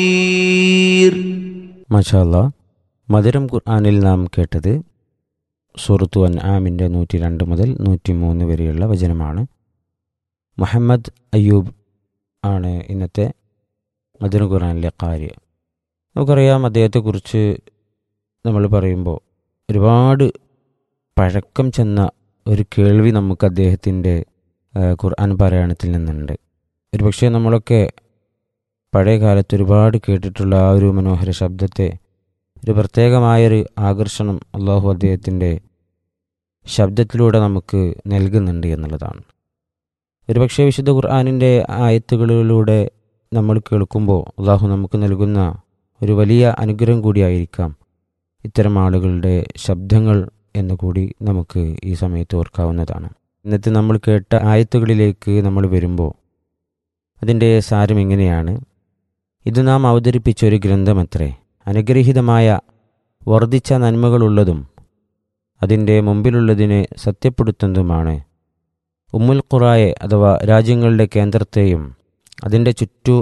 മഷാല്ല മധുരം ഖുർആാനിൽ നാം കേട്ടത് സൂറത്തു അൻ ആമിൻ്റെ നൂറ്റി രണ്ട് മുതൽ നൂറ്റി മൂന്ന് വരെയുള്ള വചനമാണ് മുഹമ്മദ് അയ്യൂബ് ആണ് ഇന്നത്തെ മധുരം ഖുർആാനിലെ കാര്യം നമുക്കറിയാം അദ്ദേഹത്തെക്കുറിച്ച് നമ്മൾ പറയുമ്പോൾ ഒരുപാട് പഴക്കം ചെന്ന ഒരു കേൾവി നമുക്ക് അദ്ദേഹത്തിൻ്റെ ഖുർആൻ പാരായണത്തിൽ നിന്നുണ്ട് ഒരുപക്ഷെ നമ്മളൊക്കെ പഴയ കാലത്ത് ഒരുപാട് കേട്ടിട്ടുള്ള ആ ഒരു മനോഹര ശബ്ദത്തെ ഒരു പ്രത്യേകമായൊരു ആകർഷണം അള്ളാഹു അദ്ദേഹത്തിൻ്റെ ശബ്ദത്തിലൂടെ നമുക്ക് നൽകുന്നുണ്ട് എന്നുള്ളതാണ് ഒരുപക്ഷെ വിശുദ്ധ ഖുർആാനിൻ്റെ ആയത്തുകളിലൂടെ നമ്മൾ കേൾക്കുമ്പോൾ അള്ളാഹു നമുക്ക് നൽകുന്ന ഒരു വലിയ അനുഗ്രഹം കൂടിയായിരിക്കാം ഇത്തരം ആളുകളുടെ ശബ്ദങ്ങൾ എന്നുകൂടി നമുക്ക് ഈ സമയത്ത് ഓർക്കാവുന്നതാണ് ഇന്നത്തെ നമ്മൾ കേട്ട ആയത്തുകളിലേക്ക് നമ്മൾ വരുമ്പോൾ അതിൻ്റെ സാരം ഇങ്ങനെയാണ് ഇത് നാം അവതരിപ്പിച്ച ഒരു ഗ്രന്ഥമത്രേ അനുഗ്രഹീതമായ വർദ്ധിച്ച നന്മകളുള്ളതും അതിൻ്റെ മുമ്പിലുള്ളതിനെ സത്യപ്പെടുത്തുന്നതുമാണ് ഉമ്മുൽ ഖുറായെ അഥവാ രാജ്യങ്ങളുടെ കേന്ദ്രത്തെയും അതിൻ്റെ ചുറ്റു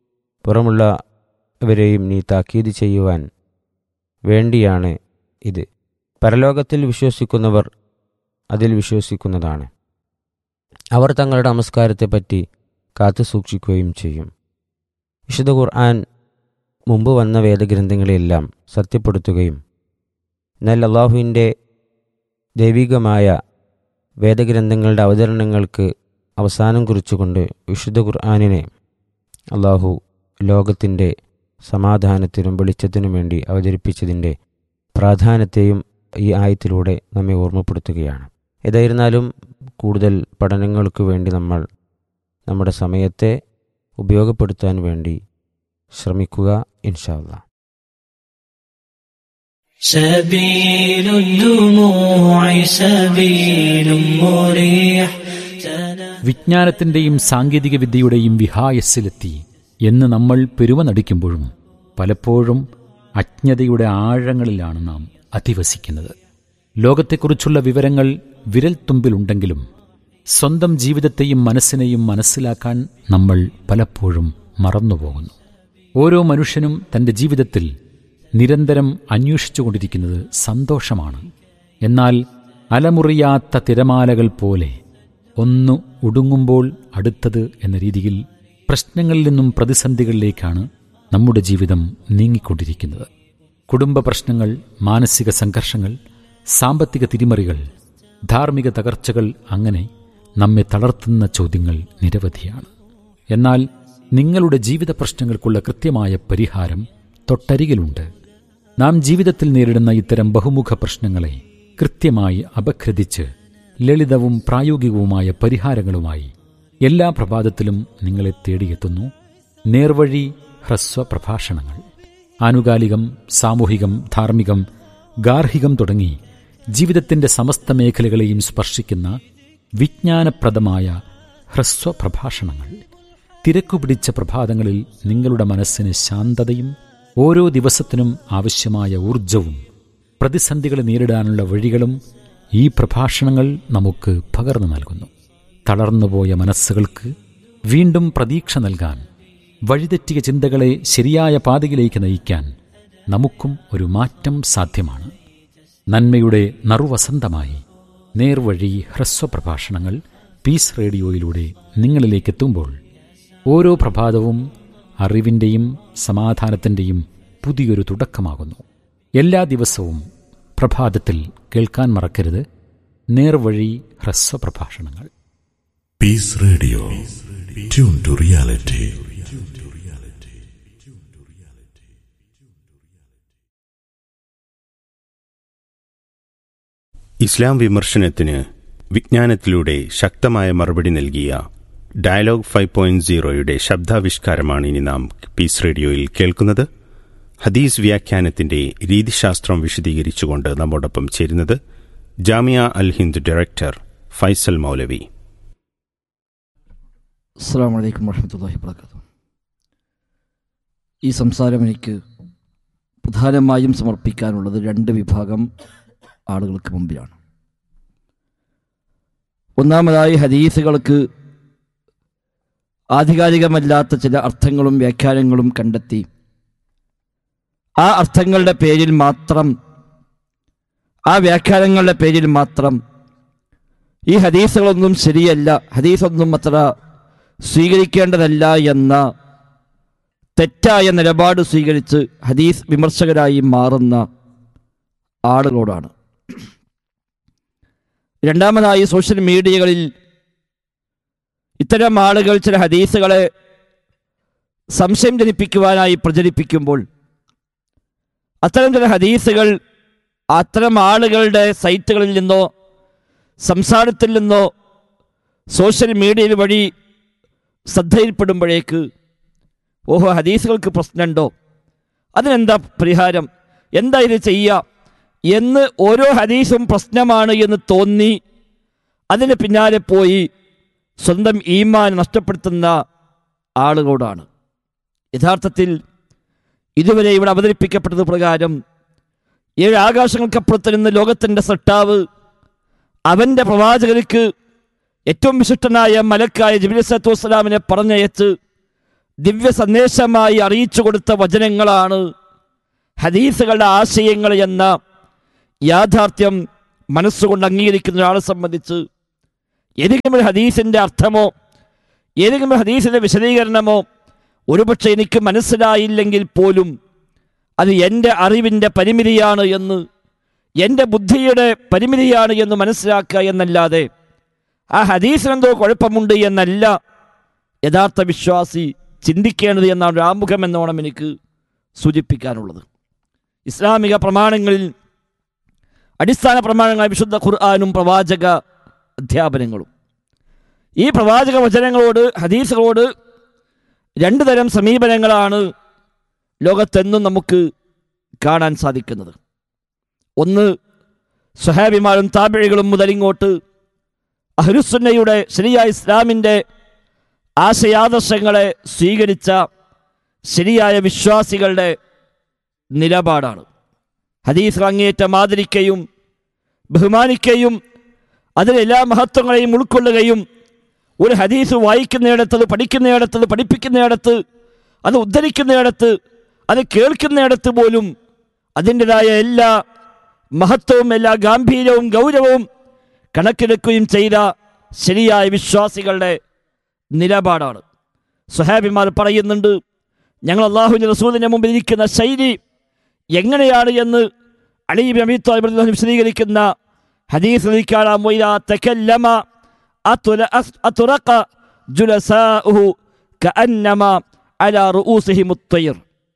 പുറമുള്ളവരെയും നീ താക്കീത് ചെയ്യുവാൻ വേണ്ടിയാണ് ഇത് പരലോകത്തിൽ വിശ്വസിക്കുന്നവർ അതിൽ വിശ്വസിക്കുന്നതാണ് അവർ തങ്ങളുടെ നമസ്കാരത്തെപ്പറ്റി കാത്തു സൂക്ഷിക്കുകയും ചെയ്യും വിശുദ്ധ ഖുർആൻ മുമ്പ് വന്ന വേദഗ്രന്ഥങ്ങളെല്ലാം സത്യപ്പെടുത്തുകയും എന്നാൽ അള്ളാഹുവിൻ്റെ ദൈവികമായ വേദഗ്രന്ഥങ്ങളുടെ അവതരണങ്ങൾക്ക് അവസാനം കുറിച്ചുകൊണ്ട് വിശുദ്ധ ഖുർആാനിനെ അള്ളാഹു ലോകത്തിൻ്റെ സമാധാനത്തിനും വെളിച്ചത്തിനും വേണ്ടി അവതരിപ്പിച്ചതിൻ്റെ പ്രാധാന്യത്തെയും ഈ ആയത്തിലൂടെ നമ്മെ ഓർമ്മപ്പെടുത്തുകയാണ് ഏതായിരുന്നാലും കൂടുതൽ പഠനങ്ങൾക്ക് വേണ്ടി നമ്മൾ നമ്മുടെ സമയത്തെ ഉപയോഗപ്പെടുത്താൻ വേണ്ടി ശ്രമിക്കുക ഇൻഷാല്ല سبيل الدموع سبيل مريح വിജ്ഞാനത്തിന്റെയും സാങ്കേതിക വിദ്യയുടെയും വിഹായസ്സിലെത്തി എന്ന് നമ്മൾ പെരുമ നടിക്കുമ്പോഴും പലപ്പോഴും അജ്ഞതയുടെ ആഴങ്ങളിലാണ് നാം അധിവസിക്കുന്നത് ലോകത്തെക്കുറിച്ചുള്ള വിവരങ്ങൾ വിരൽത്തുമ്പിലുണ്ടെങ്കിലും സ്വന്തം ജീവിതത്തെയും മനസ്സിനെയും മനസ്സിലാക്കാൻ നമ്മൾ പലപ്പോഴും മറന്നുപോകുന്നു ഓരോ മനുഷ്യനും തന്റെ ജീവിതത്തിൽ നിരന്തരം അന്വേഷിച്ചുകൊണ്ടിരിക്കുന്നത് സന്തോഷമാണ് എന്നാൽ അലമുറിയാത്ത തിരമാലകൾ പോലെ ഒന്ന് ഒടുങ്ങുമ്പോൾ അടുത്തത് എന്ന രീതിയിൽ പ്രശ്നങ്ങളിൽ നിന്നും പ്രതിസന്ധികളിലേക്കാണ് നമ്മുടെ ജീവിതം നീങ്ങിക്കൊണ്ടിരിക്കുന്നത് കുടുംബ പ്രശ്നങ്ങൾ മാനസിക സംഘർഷങ്ങൾ സാമ്പത്തിക തിരിമറികൾ ധാർമ്മിക തകർച്ചകൾ അങ്ങനെ നമ്മെ തളർത്തുന്ന ചോദ്യങ്ങൾ നിരവധിയാണ് എന്നാൽ നിങ്ങളുടെ ജീവിത പ്രശ്നങ്ങൾക്കുള്ള കൃത്യമായ പരിഹാരം തൊട്ടരികിലുണ്ട് നാം ജീവിതത്തിൽ നേരിടുന്ന ഇത്തരം ബഹുമുഖ പ്രശ്നങ്ങളെ കൃത്യമായി അപഗ്രഥിച്ച് ലളിതവും പ്രായോഗികവുമായ പരിഹാരങ്ങളുമായി എല്ലാ പ്രഭാതത്തിലും നിങ്ങളെ തേടിയെത്തുന്നു നേർവഴി ഹ്രസ്വ പ്രഭാഷണങ്ങൾ ആനുകാലികം സാമൂഹികം ധാർമ്മികം ഗാർഹികം തുടങ്ങി ജീവിതത്തിന്റെ സമസ്ത മേഖലകളെയും സ്പർശിക്കുന്ന വിജ്ഞാനപ്രദമായ ഹ്രസ്വ പ്രഭാഷണങ്ങൾ തിരക്കുപിടിച്ച പ്രഭാതങ്ങളിൽ നിങ്ങളുടെ മനസ്സിന് ശാന്തതയും ഓരോ ദിവസത്തിനും ആവശ്യമായ ഊർജവും പ്രതിസന്ധികളെ നേരിടാനുള്ള വഴികളും ഈ പ്രഭാഷണങ്ങൾ നമുക്ക് പകർന്നു നൽകുന്നു തളർന്നുപോയ മനസ്സുകൾക്ക് വീണ്ടും പ്രതീക്ഷ നൽകാൻ വഴിതെറ്റിയ ചിന്തകളെ ശരിയായ പാതയിലേക്ക് നയിക്കാൻ നമുക്കും ഒരു മാറ്റം സാധ്യമാണ് നന്മയുടെ നറുവസന്തമായി നേർവഴി ഹ്രസ്വ പ്രഭാഷണങ്ങൾ പീസ് റേഡിയോയിലൂടെ നിങ്ങളിലേക്ക് എത്തുമ്പോൾ ഓരോ പ്രഭാതവും അറിവിൻ്റെയും സമാധാനത്തിൻ്റെയും പുതിയൊരു തുടക്കമാകുന്നു എല്ലാ ദിവസവും പ്രഭാതത്തിൽ കേൾക്കാൻ മറക്കരുത് നേർവഴി ഹ്രസ്വ പ്രഭാഷണങ്ങൾ peace radio tune to reality Islam വിമർശനത്തിന് വിജ്ഞാനത്തിലൂടെ ശക്തമായ മറുപടി നൽകിയ ഡയലോഗ് ഫൈവ് പോയിന്റ് സീറോയുടെ ശബ്ദാവിഷ്കാരമാണ് ഇനി നാം പീസ് റേഡിയോയിൽ കേൾക്കുന്നത് ഹദീസ് വ്യാഖ്യാനത്തിന്റെ രീതിശാസ്ത്രം വിശദീകരിച്ചുകൊണ്ട് നമ്മോടൊപ്പം ചേരുന്നത് ജാമിയ അൽ ഹിന്ദ് ഡയറക്ടർ ഫൈസൽ മൗലവി അസ്സാം വലൈക്കും വർഹമത്തല്ലാഹി വാബർക്കാത്തു ഈ സംസാരം എനിക്ക് പ്രധാനമായും സമർപ്പിക്കാനുള്ളത് രണ്ട് വിഭാഗം ആളുകൾക്ക് മുമ്പിലാണ് ഒന്നാമതായി ഹദീസുകൾക്ക് ആധികാരികമല്ലാത്ത ചില അർത്ഥങ്ങളും വ്യാഖ്യാനങ്ങളും കണ്ടെത്തി ആ അർത്ഥങ്ങളുടെ പേരിൽ മാത്രം ആ വ്യാഖ്യാനങ്ങളുടെ പേരിൽ മാത്രം ഈ ഹദീസുകളൊന്നും ശരിയല്ല ഹദീസൊന്നും അത്ര സ്വീകരിക്കേണ്ടതല്ല എന്ന തെറ്റായ നിലപാട് സ്വീകരിച്ച് ഹദീസ് വിമർശകരായി മാറുന്ന ആളുകളോടാണ് രണ്ടാമതായി സോഷ്യൽ മീഡിയകളിൽ ഇത്തരം ആളുകൾ ചില ഹദീസുകളെ സംശയം ജനിപ്പിക്കുവാനായി പ്രചരിപ്പിക്കുമ്പോൾ അത്തരം ചില ഹദീസുകൾ അത്തരം ആളുകളുടെ സൈറ്റുകളിൽ നിന്നോ സംസാരത്തിൽ നിന്നോ സോഷ്യൽ മീഡിയ വഴി ശ്രദ്ധയിൽപ്പെടുമ്പോഴേക്ക് ഓഹോ ഹദീസുകൾക്ക് പ്രശ്നമുണ്ടോ അതിനെന്താ പരിഹാരം എന്താ ഇത് ചെയ്യുക എന്ന് ഓരോ ഹദീസും പ്രശ്നമാണ് എന്ന് തോന്നി അതിന് പിന്നാലെ പോയി സ്വന്തം ഈമാൻ നഷ്ടപ്പെടുത്തുന്ന ആളുകളോടാണ് യഥാർത്ഥത്തിൽ ഇതുവരെ ഇവിടെ അവതരിപ്പിക്കപ്പെട്ടത് പ്രകാരം ഏഴ് ആകാശങ്ങൾക്കപ്പുറത്ത് നിന്ന് ലോകത്തിൻ്റെ സട്ടാവ് അവൻ്റെ പ്രവാചകർക്ക് ഏറ്റവും വിശിഷ്ടനായ മലക്കായ ജിബിലി വസ്സലാമിനെ പറഞ്ഞയച്ച് ദിവ്യ സന്ദേശമായി അറിയിച്ചു കൊടുത്ത വചനങ്ങളാണ് ഹദീസുകളുടെ ആശയങ്ങൾ എന്ന യാഥാർത്ഥ്യം മനസ്സുകൊണ്ട് അംഗീകരിക്കുന്ന ഒരാളെ സംബന്ധിച്ച് ഏതെങ്കിലും ഒരു ഹദീസിൻ്റെ അർത്ഥമോ ഏതെങ്കിലും ഒരു ഹദീസിൻ്റെ വിശദീകരണമോ ഒരുപക്ഷെ എനിക്ക് മനസ്സിലായില്ലെങ്കിൽ പോലും അത് എൻ്റെ അറിവിൻ്റെ പരിമിതിയാണ് എന്ന് എൻ്റെ ബുദ്ധിയുടെ പരിമിതിയാണ് എന്ന് മനസ്സിലാക്കുക എന്നല്ലാതെ ആ ഹദീസിനെന്തോ കുഴപ്പമുണ്ട് എന്നല്ല യഥാർത്ഥ വിശ്വാസി ചിന്തിക്കേണ്ടത് എന്നാണ് ഒരു ആമുഖം എന്നോണം എനിക്ക് സൂചിപ്പിക്കാനുള്ളത് ഇസ്ലാമിക പ്രമാണങ്ങളിൽ അടിസ്ഥാന പ്രമാണങ്ങളായ വിശുദ്ധ ഖുർആാനും പ്രവാചക അധ്യാപനങ്ങളും ഈ പ്രവാചക വചനങ്ങളോട് ഹദീസുകളോട് രണ്ട് തരം സമീപനങ്ങളാണ് ലോകത്തെന്നും നമുക്ക് കാണാൻ സാധിക്കുന്നത് ഒന്ന് സ്വഹാബിമാരും താപിഴികളും മുതലിങ്ങോട്ട് അഹ്ലുസുന്നയുടെ ശരിയായ ഇസ്ലാമിൻ്റെ ആശയാദർശങ്ങളെ സ്വീകരിച്ച ശരിയായ വിശ്വാസികളുടെ നിലപാടാണ് ഹദീസ് അങ്ങേറ്റം ആദരിക്കുകയും ബഹുമാനിക്കുകയും അതിലെല്ലാ മഹത്വങ്ങളെയും ഉൾക്കൊള്ളുകയും ഒരു ഹദീസ് വായിക്കുന്നിടത്ത് അത് പഠിക്കുന്നിടത്ത് അത് പഠിപ്പിക്കുന്നിടത്ത് അത് ഉദ്ധരിക്കുന്നിടത്ത് അത് കേൾക്കുന്നിടത്ത് പോലും അതിൻ്റെതായ എല്ലാ മഹത്വവും എല്ലാ ഗാംഭീര്യവും ഗൗരവവും കണക്കിലെടുക്കുകയും ചെയ്ത ശരിയായ വിശ്വാസികളുടെ നിലപാടാണ് സുഹാബിമാർ പറയുന്നുണ്ട് ഞങ്ങൾ അള്ളാഹുവിൻ്റെ റസൂലിൻ്റെ മുമ്പിൽ ഇരിക്കുന്ന ശൈലി എങ്ങനെയാണ് എന്ന് അലീബ് അമീ താലിബ് വിശദീകരിക്കുന്ന ഹദീസ് കാണാം വൈദാ തകല്ലമ അതുല- അസ്- അതുറഖ ജുലസാഉഹു കഅന്നമ അലാ റൂസിഹിം الطير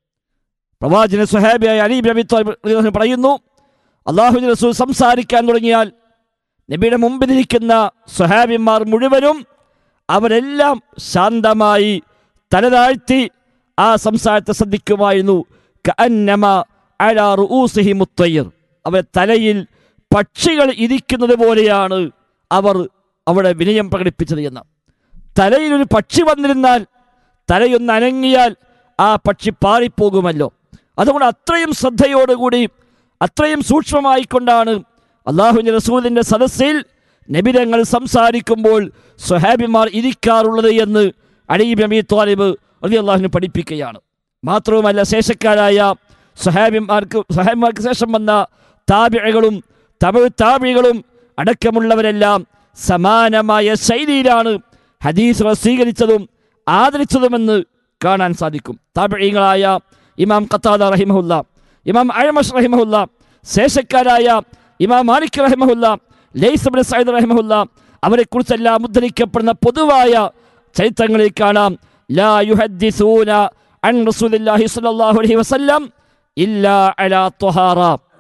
പ്രവാചന സുഹാബിയായ അലീബ് അബി താലിബ് റളിയല്ലാഹു അൻഹു പറയുന്നു അള്ളാഹുവിൻ്റെ റസൂൽ സംസാരിക്കാൻ തുടങ്ങിയാൽ നബിയുടെ മുമ്പിലിരിക്കുന്ന സുഹാബിമാർ മുഴുവനും അവരെല്ലാം ശാന്തമായി തലതാഴ്ത്തി ആ സംസാരത്തെ ശ്രദ്ധിക്കുമായിരുന്നു കഅന്നമ അലാ റൂസിഹിം الطير അവരുടെ തലയിൽ പക്ഷികൾ ഇരിക്കുന്നത് പോലെയാണ് അവർ അവിടെ വിനയം പ്രകടിപ്പിച്ചത് എന്ന് തലയിൽ ഒരു പക്ഷി വന്നിരുന്നാൽ തലയൊന്ന് അനങ്ങിയാൽ ആ പക്ഷി പാറിപ്പോകുമല്ലോ അതുകൊണ്ട് അത്രയും ശ്രദ്ധയോടുകൂടി അത്രയും സൂക്ഷ്മമായിക്കൊണ്ടാണ് അള്ളാഹുവിൻ്റെ റസൂലിൻ്റെ സദസ്സിൽ നബിതങ്ങൾ സംസാരിക്കുമ്പോൾ സ്വഹാബിമാർ ഇരിക്കാറുള്ളത് എന്ന് അലീബ് അമീ താലിബ് അലി അള്ളാഹുവിന് പഠിപ്പിക്കുകയാണ് മാത്രവുമല്ല ശേഷക്കാരായ സഹാബിമാർക്ക് സഹാബിമാർക്ക് ശേഷം വന്ന താബിഴകളും തമിഴ് താബികളും അടക്കമുള്ളവരെല്ലാം സമാനമായ ശൈലിയിലാണ് ഹദീസുകൾ സ്വീകരിച്ചതും ആദരിച്ചതുമെന്ന് കാണാൻ സാധിക്കും താബിഴങ്ങളായ ഇമാം ഖത്താദ റഹിമഹുല്ല ഇമാം അഴമഷ് റഹിമഹുല്ല ശേഷക്കാരായ ഇമാം മാലിക് റഹിമഹുല്ല ലൈസബിൻ സയ്യിദ് റഹിമഹുല്ല അവരെക്കുറിച്ചെല്ലാം ഉദ്ധരിക്കപ്പെടുന്ന പൊതുവായ ചരിത്രങ്ങളിൽ കാണാം ലാ യുഹദ്ദിസൂന അൻ റസൂലില്ലാഹി സ്വല്ലല്ലാഹു അലൈഹി വസല്ലം ഇല്ലാ അലാ ത്വഹാറ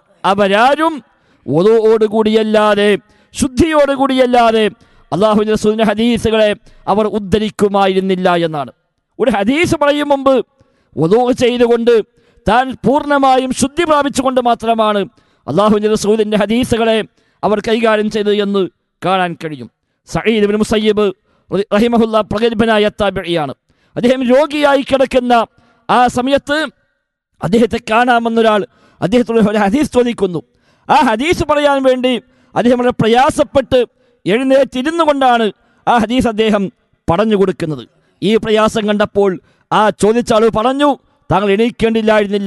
അവരാരും ഒതുവോടുകൂടിയല്ലാതെ ശുദ്ധിയോടുകൂടിയല്ലാതെ അള്ളാഹു റസൂലിന്റെ ഹദീസുകളെ അവർ ഉദ്ധരിക്കുമായിരുന്നില്ല എന്നാണ് ഒരു ഹദീസ് പറയും മുമ്പ് ഒതു ചെയ്തുകൊണ്ട് താൻ പൂർണ്ണമായും ശുദ്ധി പ്രാപിച്ചുകൊണ്ട് മാത്രമാണ് അള്ളാഹു റസൂലിന്റെ ഹദീസുകളെ അവർ കൈകാര്യം ചെയ്തത് എന്ന് കാണാൻ കഴിയും സയ്യിദ് ബിൻ മുസയ്യിബ് റഹിമഹുല്ല പ്രഗത്ഭനായ താബിയാണ് അദ്ദേഹം രോഗിയായി കിടക്കുന്ന ആ സമയത്ത് അദ്ദേഹത്തെ കാണാമെന്നൊരാൾ അദ്ദേഹത്തോട് ഒരു ഹദീസ് ചോദിക്കുന്നു ആ ഹദീസ് പറയാൻ വേണ്ടി അദ്ദേഹം വളരെ പ്രയാസപ്പെട്ട് എഴുന്നേറ്റിരുന്നു കൊണ്ടാണ് ആ ഹദീസ് അദ്ദേഹം പറഞ്ഞു കൊടുക്കുന്നത് ഈ പ്രയാസം കണ്ടപ്പോൾ ആ ചോദിച്ച ആൾ പറഞ്ഞു താങ്കൾ എണീക്കേണ്ടില്ലായിരുന്നില്ല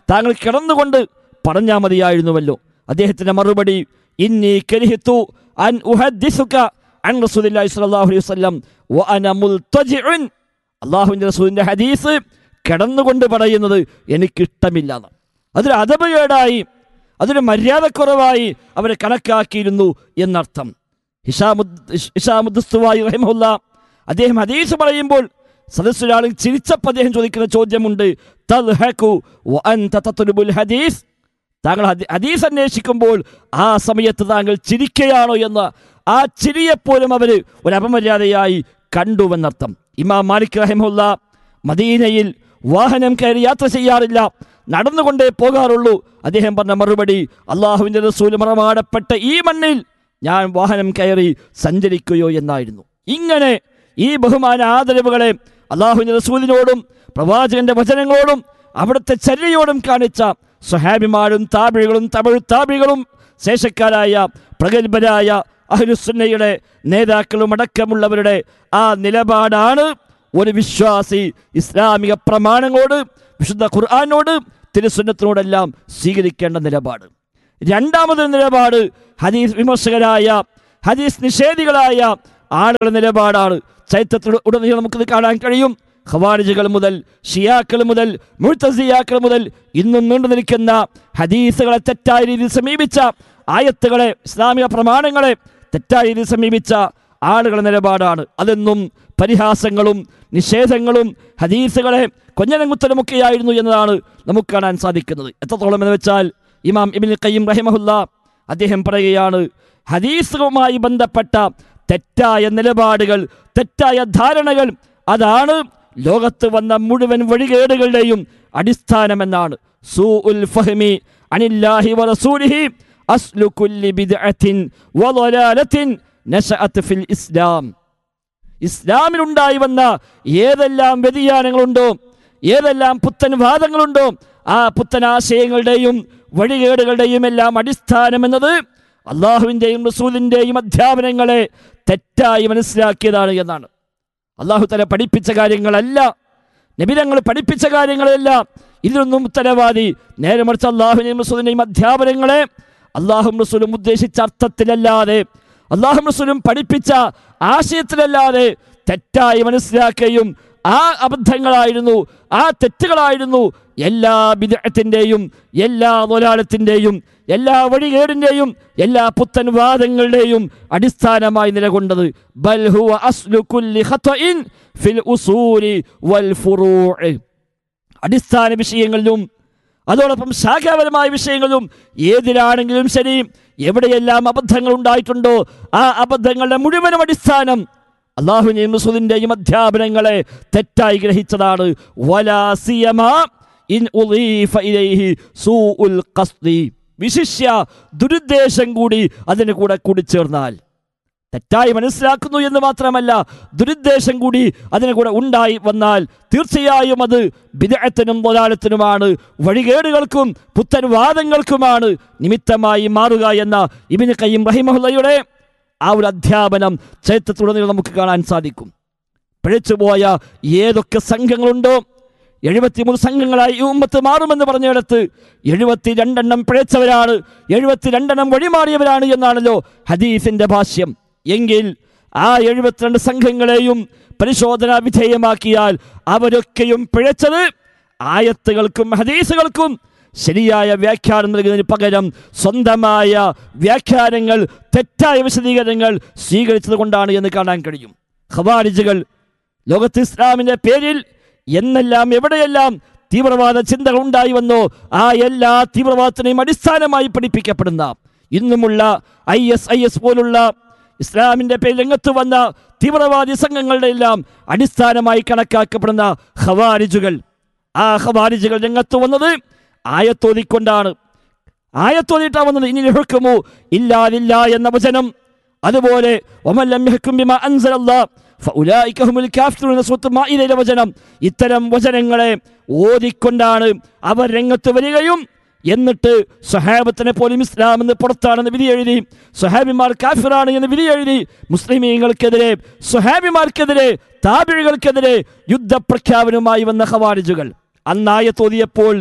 താങ്കൾ കിടന്നുകൊണ്ട് പറഞ്ഞാൽ മതിയായിരുന്നുവല്ലോ അദ്ദേഹത്തിന്റെ മറുപടി ഇന്നി കരിഹിത്തു അൻ ഉഹദ്ദിസുക അൻ റസൂലുള്ളാഹി സ്വല്ലല്ലാഹു അലൈഹി വസല്ലം വഅന മുൽതജിഉൻ അള്ളാഹുവിന്റെ റസൂലിന്റെ ഹദീസ് കിടന്നുകൊണ്ട് പറയുന്നത് എനിക്കിഷ്ടമില്ല എന്ന് അതൊരു അതപകേടായി അതൊരു മര്യാദക്കുറവായി അവരെ കണക്കാക്കിയിരുന്നു എന്നർത്ഥം ഹിഷാമുദ് ഹിഷാമുദ്സ്തുവായി റഹിമുല്ല അദ്ദേഹം ഹദീസ് പറയുമ്പോൾ സദസ്സൊരാൾ ചിരിച്ചപ്പോൾ അദ്ദേഹം ചോദിക്കുന്ന ചോദ്യമുണ്ട് തദ്ഹകു വഅൻത തത്ലുബുൽ ഹദീസ് താങ്കൾ ഹദി- ഹദീസ് അന്വേഷിക്കുമ്പോൾ ആ സമയത്ത് താങ്കൾ ചിരിക്കുകയാണോ എന്ന് ആ ചിരിയെപ്പോലും അവർ ഒരു അപമര്യാദയായി കണ്ടുവെന്നർത്ഥം ഇമാം മാലിക് റഹിമുല്ല മദീനയിൽ വാഹനം കയറി യാത്ര ചെയ്യാറില്ല നടന്നുകൊണ്ടേ പോകാറുള്ളൂ അദ്ദേഹം പറഞ്ഞ മറുപടി അള്ളാഹുവിൻ്റെ റസൂൽ മറമാടപ്പെട്ട ഈ മണ്ണിൽ ഞാൻ വാഹനം കയറി സഞ്ചരിക്കുകയോ എന്നായിരുന്നു ഇങ്ങനെ ഈ ബഹുമാന ആദരവുകളെ അള്ളാഹുവിൻ്റെ റസൂലിനോടും പ്രവാചകന്റെ വചനങ്ങളോടും അവിടുത്തെ ചര്യയോടും കാണിച്ച സ്വഹാബിമാരും താപികളും തമിഴ് താപികളും ശേഷക്കാരായ പ്രഗത്ഭരായ അഹ്ലുസുന്നയുടെ നേതാക്കളും അടക്കമുള്ളവരുടെ ആ നിലപാടാണ് ഒരു വിശ്വാസി ഇസ്ലാമിക പ്രമാണങ്ങളോട് വിശുദ്ധ ഖുർആാനോട് തിരുസുന്നത്തിനോടെല്ലാം സ്വീകരിക്കേണ്ട നിലപാട് രണ്ടാമതൊരു നിലപാട് ഹദീസ് വിമർശകരായ ഹദീസ് നിഷേധികളായ ആളുകളുടെ നിലപാടാണ് ചരിത്രത്തിൽ ഉടനീളം നമുക്കിത് കാണാൻ കഴിയും ഖവാരിജുകൾ മുതൽ ഷിയാക്കൾ മുതൽ മുഴ്ത്തസിയാക്കൾ മുതൽ ഇന്നും നീണ്ടു നിൽക്കുന്ന ഹദീസുകളെ തെറ്റായ രീതിയിൽ സമീപിച്ച ആയത്തുകളെ ഇസ്ലാമിക പ്രമാണങ്ങളെ തെറ്റായ രീതിയിൽ സമീപിച്ച ആളുകളുടെ നിലപാടാണ് അതെന്നും പരിഹാസങ്ങളും നിഷേധങ്ങളും ഹദീസുകളെ കൊഞ്ഞനങ്കുത്തലുമൊക്കെയായിരുന്നു എന്നതാണ് നമുക്ക് കാണാൻ സാധിക്കുന്നത് എത്രത്തോളം എന്ന് വെച്ചാൽ ഇമാം ഇബിൻ ഖയ്യിം റഹിമഹുല്ല അദ്ദേഹം പറയുകയാണ് ഹദീസുകളുമായി ബന്ധപ്പെട്ട തെറ്റായ നിലപാടുകൾ തെറ്റായ ധാരണകൾ അതാണ് ലോകത്ത് വന്ന മുഴുവൻ വഴികേടുകളുടെയും അടിസ്ഥാനമെന്നാണ് സൂ ഉൽ ഫഹ്മി അനില്ലാഹി വറസൂലിഹി അസ്ലു കുല്ലി ബിദ്അത്തിൻ വളലാലത്തിൻ നശഅത്ത് ഫിൽ ഇസ്ലാം ഇസ്ലാമിലുണ്ടായി വന്ന ഏതെല്ലാം വ്യതിയാനങ്ങളുണ്ടോ ഏതെല്ലാം പുത്തൻ വാദങ്ങളുണ്ടോ ആ പുത്തൻ ആശയങ്ങളുടെയും വഴികേടുകളുടെയും എല്ലാം അടിസ്ഥാനം എന്നത് അള്ളാഹുവിൻ്റെയും റസൂലിൻ്റെയും അധ്യാപനങ്ങളെ തെറ്റായി മനസ്സിലാക്കിയതാണ് എന്നാണ് അള്ളാഹു തല പഠിപ്പിച്ച കാര്യങ്ങളല്ല നബിരങ്ങൾ പഠിപ്പിച്ച കാര്യങ്ങളല്ല ഇതിലൊന്നും ഉത്തരവാദി നേരെ മറിച്ച് അള്ളാഹുവിനെയും റസൂലിൻ്റെയും അധ്യാപനങ്ങളെ അള്ളാഹും റസൂലും ഉദ്ദേശിച്ച അർത്ഥത്തിലല്ലാതെ അള്ളാഹും റസൂലും പഠിപ്പിച്ച ആശയത്തിലല്ലാതെ തെറ്റായി മനസ്സിലാക്കുകയും ആ അബദ്ധങ്ങളായിരുന്നു ആ തെറ്റുകളായിരുന്നു എല്ലാ വിദഗ്ധത്തിൻ്റെയും എല്ലാ തൊലാലത്തിൻ്റെയും എല്ലാ വഴികേടിൻ്റെയും എല്ലാ പുത്തൻ വാദങ്ങളുടെയും അടിസ്ഥാനമായി നിലകൊണ്ടത് ബൽ ഹുവ അസ്ലു കുല്ലി ഖത്വഇൻ ഫിൽ ഉസൂലി വൽ ഫുറൂഇ അടിസ്ഥാന വിഷയങ്ങളിലും അതോടൊപ്പം ശാഖാപരമായ വിഷയങ്ങളിലും ഏതിലാണെങ്കിലും ശരി എവിടെയെല്ലാം അബദ്ധങ്ങൾ ഉണ്ടായിട്ടുണ്ടോ ആ അബദ്ധങ്ങളുടെ മുഴുവനും അടിസ്ഥാനം അള്ളാഹുവിനെയും റസൂലിൻ്റെയും അധ്യാപനങ്ങളെ തെറ്റായി ഗ്രഹിച്ചതാണ് വലാ സിയമ ഇൻ ഉളീഫ ഇലൈഹി സൂഉൽ ഖസ്ദി വിശിഷ്യ ദുരുദ്ദേശം കൂടി അതിന് കൂടെ കൂടിച്ചേർന്നാൽ തെറ്റായി മനസ്സിലാക്കുന്നു എന്ന് മാത്രമല്ല ദുരുദ്ദേശം കൂടി അതിന് കൂടെ ഉണ്ടായി വന്നാൽ തീർച്ചയായും അത് വിദഗ്ധത്തിനും മുതലാളത്തിനുമാണ് വഴികേടുകൾക്കും പുത്തൻ വാദങ്ങൾക്കുമാണ് നിമിത്തമായി മാറുക എന്ന ഇബിന് കയ്യും റഹിമഹുല്ലയുടെ ആ ഒരു അധ്യാപനം ചരിത്രത്തിലുടനീളം നമുക്ക് കാണാൻ സാധിക്കും പിഴച്ചുപോയ ഏതൊക്കെ സംഘങ്ങളുണ്ടോ എഴുപത്തിമൂന്ന് സംഘങ്ങളായി ഈ ഉമ്മത്ത് മാറുമെന്ന് പറഞ്ഞിടത്ത് എഴുപത്തി രണ്ടെണ്ണം പിഴച്ചവരാണ് എഴുപത്തി രണ്ടെണ്ണം വഴിമാറിയവരാണ് എന്നാണല്ലോ ഹദീസിന്റെ ഭാഷ്യം എങ്കിൽ ആ എഴുപത്തിരണ്ട് സംഘങ്ങളെയും പരിശോധന വിധേയമാക്കിയാൽ അവരൊക്കെയും പിഴച്ചത് ആയത്തുകൾക്കും ഹദീസുകൾക്കും ശരിയായ വ്യാഖ്യാനം നൽകുന്നതിന് പകരം സ്വന്തമായ വ്യാഖ്യാനങ്ങൾ തെറ്റായ വിശദീകരണങ്ങൾ സ്വീകരിച്ചത് കൊണ്ടാണ് എന്ന് കാണാൻ കഴിയും ഖവാരിജുകൾ ലോകത്ത് ഇസ്ലാമിന്റെ പേരിൽ എന്നെല്ലാം എവിടെയെല്ലാം തീവ്രവാദ ചിന്തകൾ ഉണ്ടായി വന്നോ ആ എല്ലാ തീവ്രവാദത്തിനെയും അടിസ്ഥാനമായി പഠിപ്പിക്കപ്പെടുന്ന ഇന്നുമുള്ള ഐ എസ് ഐ എസ് പോലുള്ള ഇസ്ലാമിന്റെ പേരിൽ രംഗത്ത് വന്ന തീവ്രവാദി സംഘങ്ങളുടെ എല്ലാം അടിസ്ഥാനമായി കണക്കാക്കപ്പെടുന്ന ഖവാരിജുകൾ ആ ഖവാരിജുകൾ രംഗത്ത് വന്നത് ആയത്തോതിക്കൊണ്ടാണ് ആയത്തോതിയിട്ടാ വന്നത് ഇനി ഹുക്കുമു ഇല്ലാതില്ല എന്ന വചനം അതുപോലെ ഒമല്ലം യഹ്കും ബിമാ അൻസലല്ലാഹ് ഫഉലായിക ഹുമുൽ കാഫിറൂൻ എന്ന സൂറത്ത് മാഇദയിലെ വചനം ഇത്തരം വചനങ്ങളെ ഓതിക്കൊണ്ടാണ് അവർ രംഗത്ത് വരികയും എന്നിട്ട് സ്വഹാബത്തിനെ പോലും ഇസ്ലാം എന്ന് പുറത്താണെന്ന് വിധി എഴുതി സ്വഹാബിമാർ കാഫിറാണ് എന്ന് വിധി എഴുതി മുസ്ലിമീങ്ങൾക്കെതിരെ സ്വഹാബിമാർക്കെതിരെ താപിഴികൾക്കെതിരെ യുദ്ധപ്രഖ്യാപനവുമായി വന്ന ഖവാരിജുകൾ അന്നായ തോതിയപ്പോൾ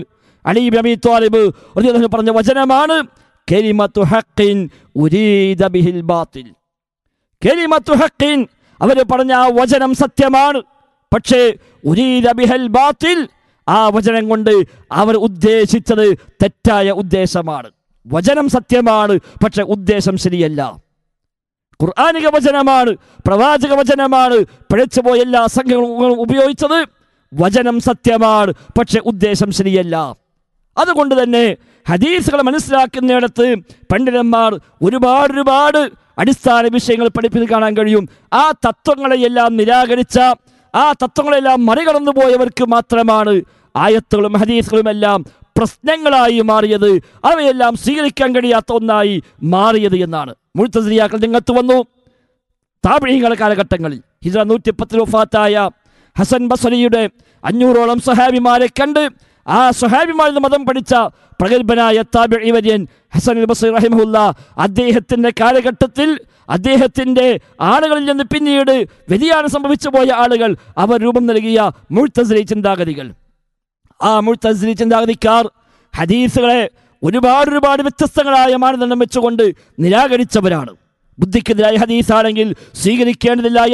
അലി ബി അബി ത്വാലിബ് റളിയല്ലാഹു അൻഹു പറഞ്ഞ വചനമാണ് കലിമത്തു ഹഖിൻ ഉരീദ ബിഹിൽ ബാത്തിൽ കലിമത്തു ഹഖിൻ അവർ പറഞ്ഞ ആ വചനം സത്യമാണ് പക്ഷേ ഉരീദ ബിഹൽ ബാത്തിൽ ആ വചനം കൊണ്ട് അവർ ഉദ്ദേശിച്ചത് തെറ്റായ ഉദ്ദേശമാണ് വചനം സത്യമാണ് പക്ഷെ ഉദ്ദേശം ശരിയല്ല ഖുർആാനിക വചനമാണ് പ്രവാചക വചനമാണ് പിഴച്ചുപോയ എല്ലാ സംഘങ്ങളും ഉപയോഗിച്ചത് വചനം സത്യമാണ് പക്ഷെ ഉദ്ദേശം ശരിയല്ല അതുകൊണ്ട് തന്നെ ഹദീസുകൾ മനസ്സിലാക്കുന്നിടത്ത് പണ്ഡിതന്മാർ ഒരുപാട് ഒരുപാട് അടിസ്ഥാന വിഷയങ്ങൾ പഠിപ്പിച്ച് കാണാൻ കഴിയും ആ തത്വങ്ങളെയെല്ലാം നിരാകരിച്ച ആ തത്വങ്ങളെല്ലാം മറികടന്നു പോയവർക്ക് മാത്രമാണ് ആയത്തുകളും ഹദീസുകളും എല്ലാം പ്രശ്നങ്ങളായി മാറിയത് അവയെല്ലാം സ്വീകരിക്കാൻ കഴിയാത്ത ഒന്നായി മാറിയത് എന്നാണ് മുഴുത്തസിയാക്കൾ രംഗത്ത് വന്നു താപിഴീങ്ങളുടെ കാലഘട്ടങ്ങളിൽ ഹിജറ നൂറ്റി പത്തിൽ വഫാത്തായ ഹസൻ ബസരിയുടെ അഞ്ഞൂറോളം സഹാബിമാരെ കണ്ട് ആ സഹാബിമാരിൽ നിന്ന് മതം പഠിച്ച പ്രഗത്ഭനായ താബിഴി വര്യൻ ഹസൻ അൽ ബസീർ റഹിമഹുല്ല അദ്ദേഹത്തിന്റെ കാലഘട്ടത്തിൽ അദ്ദേഹത്തിന്റെ ആളുകളിൽ നിന്ന് പിന്നീട് വ്യതിയാനം സംഭവിച്ചു പോയ ആളുകൾ അവർ രൂപം നൽകിയ മുഴുത്തസിലി ചിന്താഗതികൾ ആ മുഴുത്തസിലി ചിന്താഗതിക്കാർ ഹദീസുകളെ ഒരുപാട് ഒരുപാട് വ്യത്യസ്തങ്ങളായ മാനദണ്ഡം വെച്ചുകൊണ്ട് നിരാകരിച്ചവരാണ് ബുദ്ധിക്കെതിരായ ഹദീസാണെങ്കിൽ സ്വീകരിക്കേണ്ടതില്ല